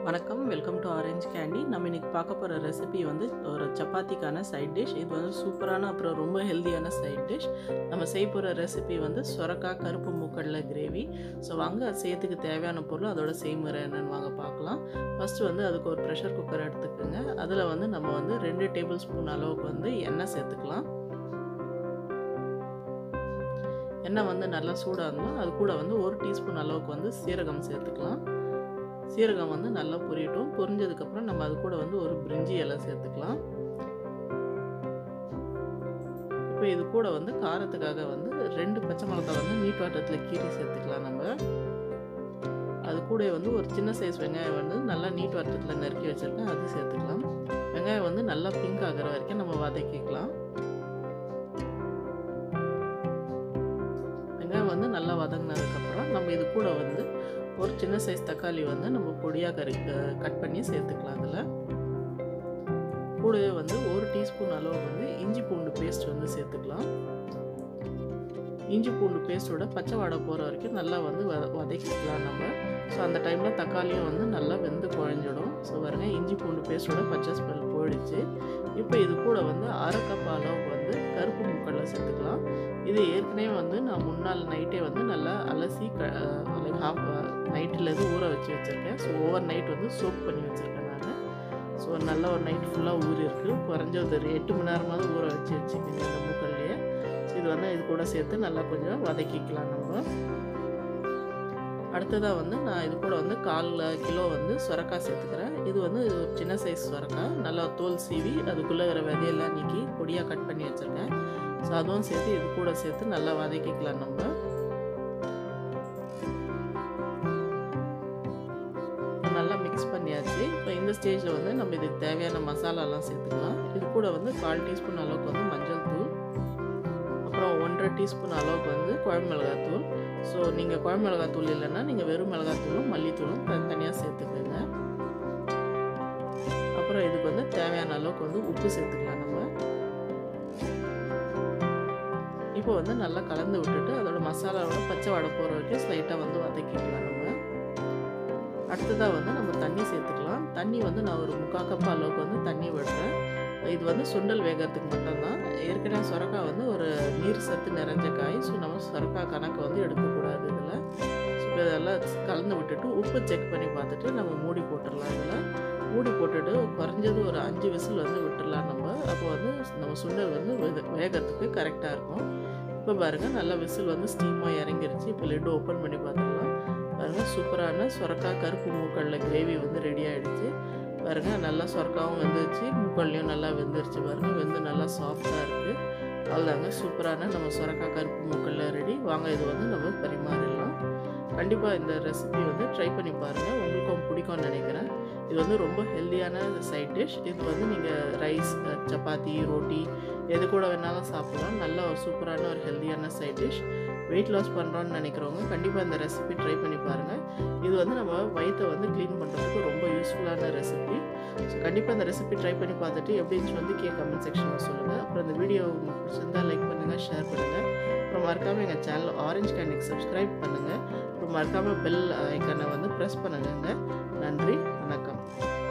வணக்கம் welcome to orange candy நம்ம இன்னைக்கு பார்க்க போகிற ரெசிபி வந்து ஒரு சப்பாத்திக்கான சைட் டிஷ் இது வந்து சூப்பரான அப்புறம் ரொம்ப ஹெல்த்தியான சைட் டிஷ் நம்ம செய்ய போகிற ரெசிபி வந்து சொரக்காய் கருப்பு மூக்கடலை கிரேவி ஸோ வாங்க அது செய்யறதுக்கு தேவையான பொருள் அதோட செய்முறை என்னன்னு வாங்க பார்க்கலாம் ஃபஸ்ட்டு வந்து அதுக்கு ஒரு ப்ரெஷர் குக்கர் எடுத்துக்கோங்க அதில் வந்து நம்ம வந்து ரெண்டு டேபிள் ஸ்பூன் அளவுக்கு வந்து எண்ணெய் சேர்த்துக்கலாம் எண்ணெய் வந்து நல்லா சூடாக இருந்தால் அது கூட வந்து ஒரு டீஸ்பூன் அளவுக்கு வந்து சீரகம் சேர்த்துக்கலாம் சீரகம் வந்து நல்லா பொரியட்டும் பொரிஞ்சதுக்கப்புறம் நம்ம அது கூட வந்து ஒரு பிரிஞ்சி இலை சேர்த்துக்கலாம் இப்போ இது கூட வந்து காரத்துக்காக வந்து ரெண்டு பச்சை மிளகாய் வந்து நீட் வாட்டத்தில் கீரி சேர்த்துக்கலாம் நம்ம அது கூட வந்து ஒரு சின்ன சைஸ் வெங்காயம் வந்து நல்லா நீட் வாட்டத்தில் நறுக்கி வச்சுருக்கேன் அது சேர்த்துக்கலாம் வெங்காயம் வந்து நல்லா பிங்க் ஆகிற வரைக்கும் நம்ம வதக்கிக்கலாம் வெங்காயம் வந்து நல்லா வதங்கினதுக்கப்புறம் நம்ம இது கூட வந்து ஒரு சின்ன சைஸ் தக்காளி வந்து நம்ம பொடியாக கறி கட் பண்ணி சேர்த்துக்கலாம் அதில் கூடவே வந்து ஒரு டீஸ்பூன் அளவு வந்து இஞ்சி பூண்டு பேஸ்ட் வந்து சேர்த்துக்கலாம் இஞ்சி பூண்டு பேஸ்ட்டோட பச்சை வாடை போகிற வரைக்கும் நல்லா வந்து வத வதக்கிக்கலாம் நம்ம ஸோ அந்த டைமில் தக்காளியும் வந்து நல்லா வெந்து குழஞ்சிடும் ஸோ பாருங்க இஞ்சி பூண்டு பேஸ்ட்டோட பச்சை ஸ்மெல் போயிடுச்சு இப்போ இது கூட வந்து அரை கப் அளவுக்கு வந்து கருப்பு முக்கடலை சேர்த்துக்கலாம் இது ஏற்கனவே வந்து நான் முன்னாள் நைட்டே வந்து நல்லா அலசி க லைக் ஹாஃப் நைட்டிலேருந்து ஊற வச்சு வச்சுருக்கேன் ஸோ ஓவர் நைட் வந்து சோப் பண்ணி வச்சுருக்கேன் நான் ஸோ நல்லா ஒரு நைட் ஃபுல்லாக ஊறி இருக்குது குறைஞ்ச ஒரு எட்டு மணி நேரமாவது ஊற வச்சு வச்சுக்கோங்க இந்த மூக்கல்லையே ஸோ இது வந்து இது கூட சேர்த்து நல்லா கொஞ்சம் வதக்கிக்கலாம் நம்ம அடுத்ததாக வந்து நான் இது கூட வந்து கால் கிலோ வந்து சுரக்காய் சேர்த்துக்கிறேன் இது வந்து ஒரு சின்ன சைஸ் சுரக்காய் நல்லா தோல் சீவி அதுக்குள்ளே வர விதையெல்லாம் நீக்கி பொடியாக கட் பண்ணி வச்சுருக்கேன் ஸோ அதுவும் சேர்த்து இது கூட சேர்த்து நல்லா வதக்கிக்கலாம் நம்ம நல்லா மிக்ஸ் பண்ணியாச்சு இப்போ இந்த ஸ்டேஜில் வந்து நம்ம இதுக்கு தேவையான மசாலாலாம் சேர்த்துக்கலாம் இது கூட வந்து கால் டீஸ்பூன் அளவுக்கு வந்து மஞ்சள் தூள் அப்புறம் ஒன்றரை டீஸ்பூன் அளவுக்கு வந்து குழம்பு மிளகாத்தூள் ஸோ நீங்கள் குழம்பு மிளகாத்தூள் இல்லைன்னா நீங்கள் வெறும் மிளகாத்தூளும் மல்லித்தூளும் தனித்தனியாக சேர்த்துக்கோங்க அப்புறம் இதுக்கு வந்து தேவையான அளவுக்கு வந்து உப்பு சேர்த்துக்கலாம் நம்ம இப்போ வந்து நல்லா கலந்து விட்டுட்டு அதோட மசாலாவோட பச்சை வடை போகிற வரைக்கும் ஸ்லைட்டாக வந்து வதக்கிக்கலாம் நம்ம அடுத்ததாக வந்து நம்ம தண்ணி சேர்த்துக்கலாம் தண்ணி வந்து நான் ஒரு முக்கால் கப் அளவுக்கு வந்து தண்ணி விடுறேன் இது வந்து சுண்டல் வேகிறதுக்கு மட்டும்தான் ஏற்கனவே சுரக்காய் வந்து ஒரு நீர் சத்து நிறைஞ்ச காய் ஸோ நம்ம சுரக்காய் கணக்கு வந்து எடுக்கக்கூடாது இதில் ஸோ இப்போ இதெல்லாம் கலந்து விட்டுட்டு உப்பு செக் பண்ணி பார்த்துட்டு நம்ம மூடி போட்டுடலாம் இதில் மூடி போட்டுட்டு குறைஞ்சது ஒரு அஞ்சு விசில் வந்து விட்டுடலாம் நம்ம அப்போ வந்து நம்ம சுண்டல் வந்து வேகிறதுக்கு கரெக்டாக இருக்கும் இப்போ பாருங்கள் நல்லா விசில் வந்து ஸ்டீமாக இறங்கிருச்சு இப்போ லெட்டு ஓப்பன் பண்ணி பார்த்துடலாம் பாருங்கள் சூப்பரான சுரக்காய் கருப்பு மூக்கடல கிரேவி வந்து ரெடி ஆகிடுச்சு பாருங்கள் நல்லா சொரக்காவும் வெந்துருச்சு மூக்கல்லையும் நல்லா வெந்துருச்சு பாருங்கள் வெந்து நல்லா சாஃப்டாக இருக்குது அவ்வளோதாங்க சூப்பரான நம்ம சொரக்காய் கருப்பு மூக்கல்ல ரெடி வாங்க இது வந்து நம்ம பரிமாறிடலாம் கண்டிப்பாக இந்த ரெசிபி வந்து ட்ரை பண்ணி பாருங்கள் உங்களுக்கும் பிடிக்கும்னு நினைக்கிறேன் இது வந்து ரொம்ப ஹெல்த்தியான சைட் டிஷ் இது வந்து நீங்கள் ரைஸ் சப்பாத்தி ரோட்டி எது கூட வேணாலும் சாப்பிடலாம் நல்ல ஒரு சூப்பரான ஒரு ஹெல்த்தியான சைட் டிஷ் வெயிட் லாஸ் பண்ணுறோன்னு நினைக்கிறவங்க கண்டிப்பாக இந்த ரெசிபி ட்ரை பண்ணி பாருங்கள் இது வந்து நம்ம வயிற்றை வந்து க்ளீன் பண்ணுறதுக்கு ரொம்ப யூஸ்ஃபுல்லான ரெசிபி ஸோ கண்டிப்பாக இந்த ரெசிபி ட்ரை பண்ணி பார்த்துட்டு எப்படின்னு வந்து கே கமெண்ட் செக்ஷனில் சொல்லுங்கள் அப்புறம் இந்த வீடியோ உங்களுக்கு பிடிச்சிருந்தா லைக் பண்ணுங்கள் ஷேர் பண்ணுங்கள் அப்புறம் மறக்காமல் எங்கள் சேனல் ஆரஞ்ச் கேண்டிக்கு சப்ஸ்கிரைப் பண்ணுங்கள் அப்புறம் மறக்காமல் பெல் ஐக்கனை வந்து ப்ரெஸ் பண்ணுங்க நன்றி வணக்கம்